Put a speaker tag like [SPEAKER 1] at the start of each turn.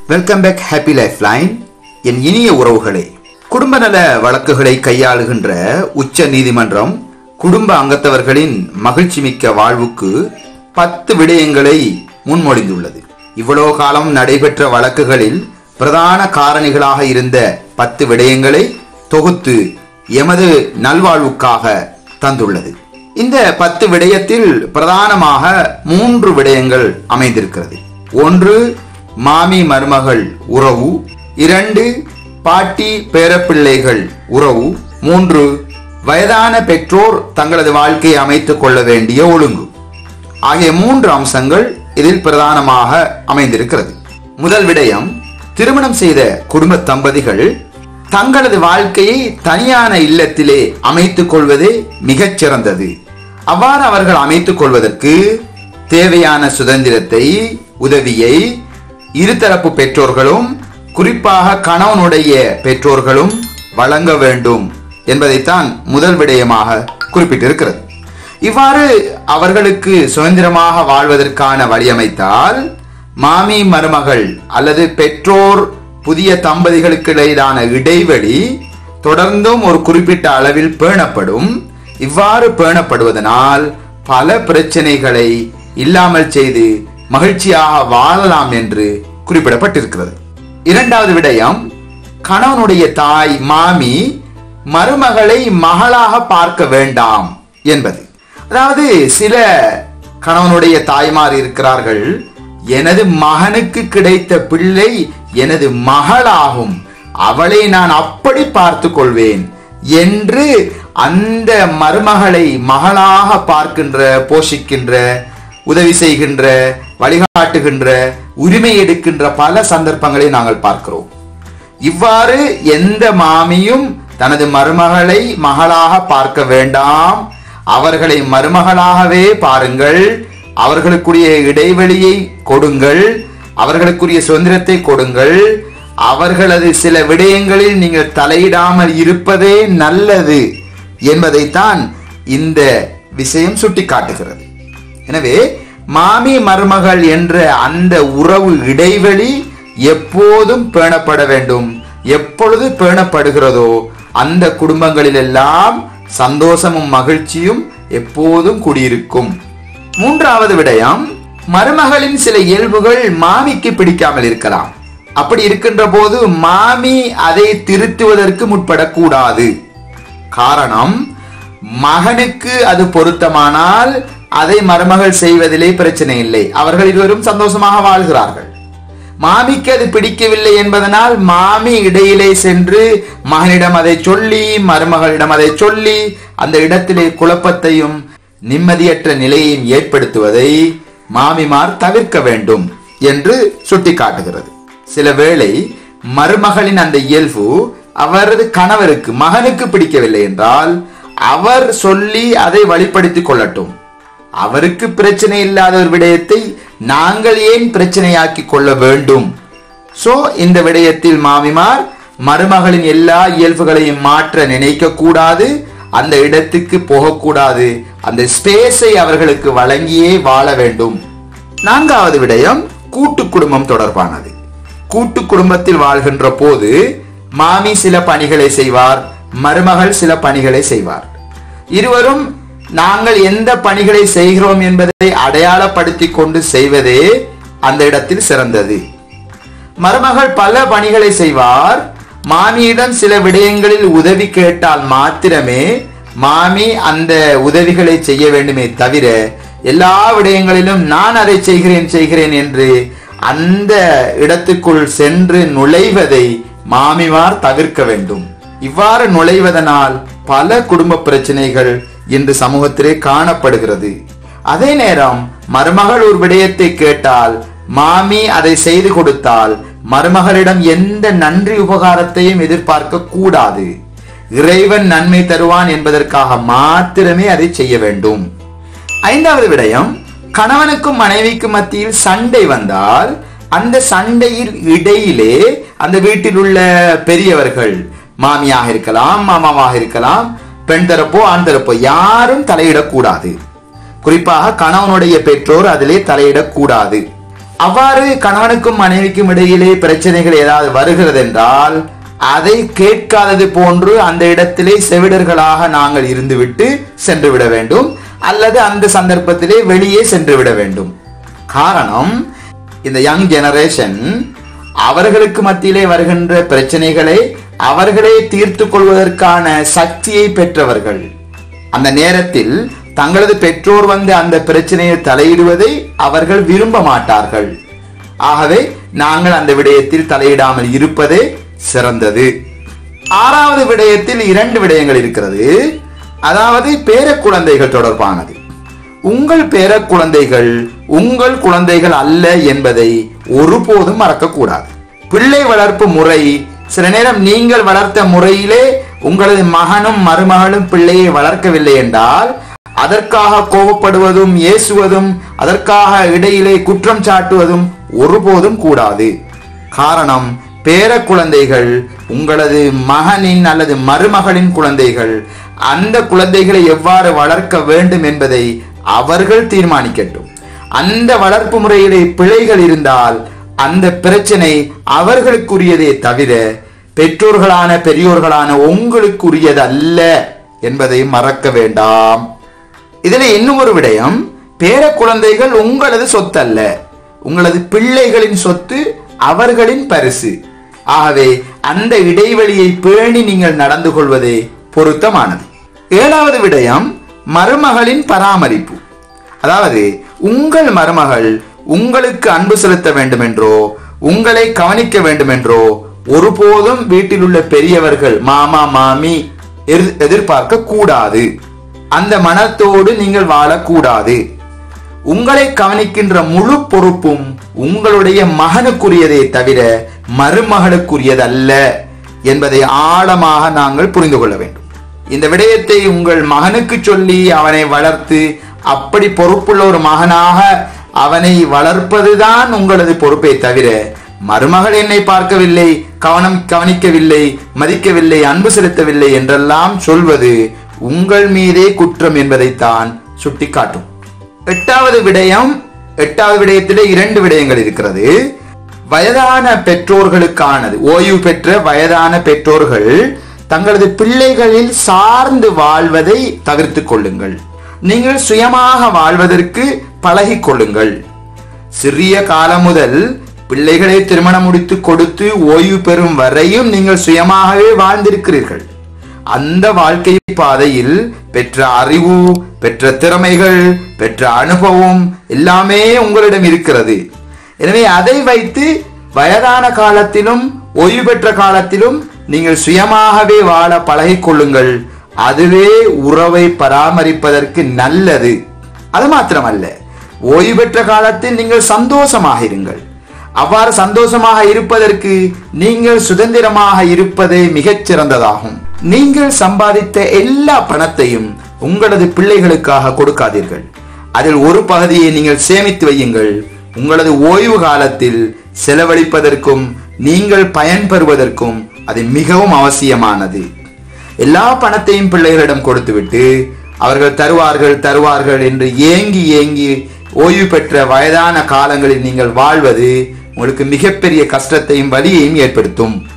[SPEAKER 1] welcome back happy life line என் இனிய உறவுகளே குடும்ப நல வழக்குகளை கையாளுகின்ற உச்ச நீதிமன்றம் குடும்ப அங்கத்தவர்களின் மகிழ்ச்சி மிக்க வாழ்வுக்கு பத்து விடயங்களை முன்மொழிந்துள்ளது இவ்வளவு காலம் நடைபெற்ற வழக்குகளில் பிரதான காரணிகளாக இருந்த பத்து விடயங்களை தொகுத்து எமது நல்வாழ்வுக்காக தந்துள்ளது இந்த பத்து விடயத்தில் பிரதானமாக மூன்று விடயங்கள் அமைந்திருக்கிறது ஒன்று மாமி மருமகள் உறவு இரண்டு பாட்டி பேரப்பிள்ளைகள் உறவு மூன்று வயதான பெற்றோர் தங்களது வாழ்க்கையை அமைத்துக் கொள்ள வேண்டிய ஒழுங்கு ஆகிய மூன்று அம்சங்கள் இதில் பிரதானமாக அமைந்திருக்கிறது முதல் விடயம் திருமணம் செய்த குடும்ப தம்பதிகள் தங்களது வாழ்க்கையை தனியான இல்லத்திலே அமைத்துக் கொள்வதே மிகச் சிறந்தது அவ்வாறு அவர்கள் அமைத்துக் கொள்வதற்கு தேவையான சுதந்திரத்தை உதவியை இருதரப்பு பெற்றோர்களும் குறிப்பாக கணவனுடைய பெற்றோர்களும் வழங்க வேண்டும் என்பதைத்தான் முதல் விடயமாக குறிப்பிட்டிருக்கிறது இவ்வாறு அவர்களுக்கு சுதந்திரமாக வாழ்வதற்கான வழியமைத்தால் மாமி மருமகள் அல்லது பெற்றோர் புதிய தம்பதிகளுக்கு இடையிலான இடைவெளி தொடர்ந்தும் ஒரு குறிப்பிட்ட அளவில் பேணப்படும் இவ்வாறு பேணப்படுவதனால் பல பிரச்சனைகளை இல்லாமல் செய்து மகிழ்ச்சியாக வாழலாம் என்று குறிப்பிடப்பட்டிருக்கிறது இரண்டாவது விடயம் கணவனுடைய தாய் மாமி மருமகளை மகளாக பார்க்க வேண்டாம் என்பது அதாவது சில கணவனுடைய தாய்மார் இருக்கிறார்கள் எனது மகனுக்கு கிடைத்த பிள்ளை எனது மகளாகும் அவளை நான் அப்படி பார்த்து கொள்வேன் என்று அந்த மருமகளை மகளாக பார்க்கின்ற போஷிக்கின்ற உதவி செய்கின்ற வழிகாட்டுகின்ற உரிமை எடுக்கின்ற பல சந்தர்ப்பங்களை நாங்கள் பார்க்கிறோம் இவ்வாறு எந்த மாமியும் தனது மருமகளை மகளாக பார்க்க வேண்டாம் அவர்களை மருமகளாகவே பாருங்கள் அவர்களுக்குரிய இடைவெளியை கொடுங்கள் அவர்களுக்குரிய சுதந்திரத்தை கொடுங்கள் அவர்களது சில விடயங்களில் நீங்கள் தலையிடாமல் இருப்பதே நல்லது என்பதைத்தான் இந்த விஷயம் சுட்டிக்காட்டுகிறது எனவே மாமி மருமகள் என்ற அந்த உறவு இடைவெளி எப்போதும் பேணப்பட வேண்டும் எப்பொழுது பேணப்படுகிறதோ அந்த குடும்பங்களில் எல்லாம் சந்தோஷமும் மகிழ்ச்சியும் எப்போதும் குடியிருக்கும் மூன்றாவது விடயம் மருமகளின் சில இயல்புகள் மாமிக்கு பிடிக்காமல் இருக்கலாம் அப்படி இருக்கின்ற போது மாமி அதை திருத்துவதற்கு முற்படக்கூடாது காரணம் மகனுக்கு அது பொருத்தமானால் அதை மருமகள் செய்வதிலே பிரச்சனை இல்லை அவர்கள் இருவரும் சந்தோஷமாக வாழ்கிறார்கள் மாமிக்கு அது பிடிக்கவில்லை என்பதனால் மாமி இடையிலே சென்று மகனிடம் அதை சொல்லி மருமகளிடம் அதை சொல்லி அந்த இடத்திலே குழப்பத்தையும் நிம்மதியற்ற நிலையையும் ஏற்படுத்துவதை மாமிமார் தவிர்க்க வேண்டும் என்று சுட்டிக்காட்டுகிறது சில வேளை மருமகளின் அந்த இயல்பு அவரது கணவருக்கு மகனுக்கு பிடிக்கவில்லை என்றால் அவர் சொல்லி அதை வழிப்படுத்திக் கொள்ளட்டும் அவருக்கு பிரச்சனை இல்லாத ஒரு விடயத்தை நாங்கள் ஏன் பிரச்சனையாக்கி கொள்ள வேண்டும் சோ இந்த விடயத்தில் மாமிமார் மருமகளின் எல்லா இயல்புகளையும் மாற்ற நினைக்க கூடாது அந்த இடத்துக்கு போகக்கூடாது அந்த ஸ்பேஸை அவர்களுக்கு வழங்கியே வாழ வேண்டும் நான்காவது விடயம் கூட்டு குடும்பம் தொடர்பானது கூட்டு குடும்பத்தில் வாழ்கின்ற போது மாமி சில பணிகளை செய்வார் மருமகள் சில பணிகளை செய்வார் இருவரும் நாங்கள் எந்த பணிகளை செய்கிறோம் என்பதை அடையாளப்படுத்தி கொண்டு செய்வதே அந்த இடத்தில் சிறந்தது மருமகள் பல பணிகளை செய்வார் மாமியிடம் சில விடயங்களில் உதவி கேட்டால் மாத்திரமே மாமி அந்த உதவிகளை செய்ய வேண்டுமே தவிர எல்லா விடயங்களிலும் நான் அதை செய்கிறேன் செய்கிறேன் என்று அந்த இடத்துக்குள் சென்று நுழைவதை மாமிமார் தவிர்க்க வேண்டும் இவ்வாறு நுழைவதனால் பல குடும்ப பிரச்சனைகள் இன்று சமூகத்திலே காணப்படுகிறது அதே நேரம் மருமகள் ஒரு விடயத்தை கேட்டால் மாமி அதை செய்து கொடுத்தால் மருமகளிடம் எந்த நன்றி உபகாரத்தையும் எதிர்பார்க்க கூடாது இறைவன் நன்மை தருவான் என்பதற்காக மாத்திரமே அதை செய்ய வேண்டும் ஐந்தாவது விடயம் கணவனுக்கும் மனைவிக்கும் மத்தியில் சண்டை வந்தால் அந்த சண்டையில் இடையிலே அந்த வீட்டில் உள்ள பெரியவர்கள் மாமியாக இருக்கலாம் மாமாவாக இருக்கலாம் பெண் தரப்போ ஆண் தரப்போ யாரும் தலையிடக்கூடாது குறிப்பாக கணவனுடைய பெற்றோர் அதிலே தலையிடக்கூடாது அவ்வாறு கணவனுக்கும் மனைவிக்கும் இடையிலே பிரச்சனைகள் ஏதாவது வருகிறது என்றால் அதை கேட்காதது போன்று அந்த இடத்திலே செவிடர்களாக நாங்கள் இருந்துவிட்டு சென்று விட வேண்டும் அல்லது அந்த சந்தர்ப்பத்திலே வெளியே சென்று விட வேண்டும் காரணம் இந்த யங் ஜெனரேஷன் அவர்களுக்கு மத்தியிலே வருகின்ற பிரச்சனைகளை அவர்களே தீர்த்து கொள்வதற்கான சக்தியை பெற்றவர்கள் அந்த நேரத்தில் தங்களது பெற்றோர் வந்து அந்த பிரச்சனையை தலையிடுவதை அவர்கள் விரும்ப மாட்டார்கள் ஆகவே நாங்கள் அந்த விடயத்தில் தலையிடாமல் இருப்பதே சிறந்தது ஆறாவது விடயத்தில் இரண்டு விடயங்கள் இருக்கிறது அதாவது பேர குழந்தைகள் தொடர்பானது உங்கள் பேர குழந்தைகள் உங்கள் குழந்தைகள் அல்ல என்பதை ஒருபோதும் மறக்கக்கூடாது பிள்ளை வளர்ப்பு முறை சில நேரம் நீங்கள் வளர்த்த முறையிலே உங்களது மகனும் மருமகளும் பிள்ளையை வளர்க்கவில்லை என்றால் அதற்காக கோபப்படுவதும் ஏசுவதும் அதற்காக இடையிலே குற்றம் சாட்டுவதும் ஒருபோதும் கூடாது காரணம் பேர குழந்தைகள் உங்களது மகனின் அல்லது மருமகளின் குழந்தைகள் அந்த குழந்தைகளை எவ்வாறு வளர்க்க வேண்டும் என்பதை அவர்கள் தீர்மானிக்கட்டும் அந்த வளர்ப்பு முறையிலே பிழைகள் இருந்தால் அந்த பிரச்சனை அவர்களுக்குரியதே தவிர பெற்றோர்களான பெரியோர்களான உங்களுக்குரியது அல்ல என்பதை மறக்க வேண்டாம் இதுல இன்னும் ஒரு விடயம் பேர குழந்தைகள் உங்களது சொத்து அல்ல உங்களது பிள்ளைகளின் சொத்து அவர்களின் பரிசு ஆகவே அந்த இடைவெளியை பேணி நீங்கள் நடந்து கொள்வதே பொருத்தமானது ஏழாவது விடயம் மருமகளின் பராமரிப்பு அதாவது உங்கள் மருமகள் உங்களுக்கு அன்பு செலுத்த வேண்டும் என்றோ உங்களை கவனிக்க வேண்டும் என்றோ ஒருபோதும் வீட்டில் உள்ள பெரியவர்கள் மாமா மாமி எதிர்- எதிர்பார்க்க கூடாது அந்த மனத்தோடு நீங்கள் வாழக்கூடாது உங்களை கவனிக்கின்ற முழு பொறுப்பும் உங்களுடைய மகனுக்குரியதே தவிர மருமகளுக்குரியதல்ல என்பதை ஆழமாக நாங்கள் புரிந்து கொள்ள வேண்டும் இந்த விடயத்தை உங்கள் மகனுக்கு சொல்லி அவனை வளர்த்து அப்படி பொறுப்புள்ள ஒரு மகனாக அவனை வளர்ப்பதுதான் உங்களது பொறுப்பை தவிர மருமகள் என்னை பார்க்கவில்லை கவனம் கவனிக்கவில்லை மதிக்கவில்லை அன்பு செலுத்தவில்லை என்றெல்லாம் சொல்வது உங்கள் மீதே குற்றம் என்பதைத்தான் சுட்டிக்காட்டும் எட்டாவது விடயம் எட்டாவது விடயத்திலே இரண்டு விடயங்கள் இருக்கிறது வயதான பெற்றோர்களுக்கானது ஓய்வு பெற்ற வயதான பெற்றோர்கள் தங்களது பிள்ளைகளில் சார்ந்து வாழ்வதை தவிர்த்துக் கொள்ளுங்கள் நீங்கள் சுயமாக வாழ்வதற்கு பழகிக் கொள்ளுங்கள் சிறிய காலம் முதல் பிள்ளைகளை திருமணம் முடித்து கொடுத்து ஓய்வு பெறும் வரையும் நீங்கள் சுயமாகவே வாழ்ந்திருக்கிறீர்கள் அந்த வாழ்க்கை பாதையில் பெற்ற அறிவு பெற்ற திறமைகள் பெற்ற அனுபவம் எல்லாமே உங்களிடம் இருக்கிறது எனவே அதை வைத்து வயதான காலத்திலும் ஓய்வு பெற்ற காலத்திலும் நீங்கள் சுயமாகவே வாழ பழகிக் கொள்ளுங்கள் அதுவே உறவை பராமரிப்பதற்கு நல்லது அது மாத்திரமல்ல ஓய்வு பெற்ற காலத்தில் நீங்கள் சந்தோஷமாக இருங்கள் அவ்வாறு சந்தோஷமாக இருப்பதற்கு நீங்கள் சுதந்திரமாக இருப்பதே மிகச் சிறந்ததாகும் நீங்கள் சம்பாதித்த எல்லா பணத்தையும் உங்களது பிள்ளைகளுக்காக கொடுக்காதீர்கள் அதில் ஒரு பகுதியை நீங்கள் சேமித்து வையுங்கள் உங்களது ஓய்வு காலத்தில் செலவழிப்பதற்கும் நீங்கள் பயன்பெறுவதற்கும் அது மிகவும் அவசியமானது எல்லா பணத்தையும் பிள்ளைகளிடம் கொடுத்துவிட்டு அவர்கள் தருவார்கள் தருவார்கள் என்று ஏங்கி ஏங்கி ஓய்வு பெற்ற வயதான காலங்களில் நீங்கள் வாழ்வது உங்களுக்கு மிகப்பெரிய கஷ்டத்தையும் வலியையும் ஏற்படுத்தும்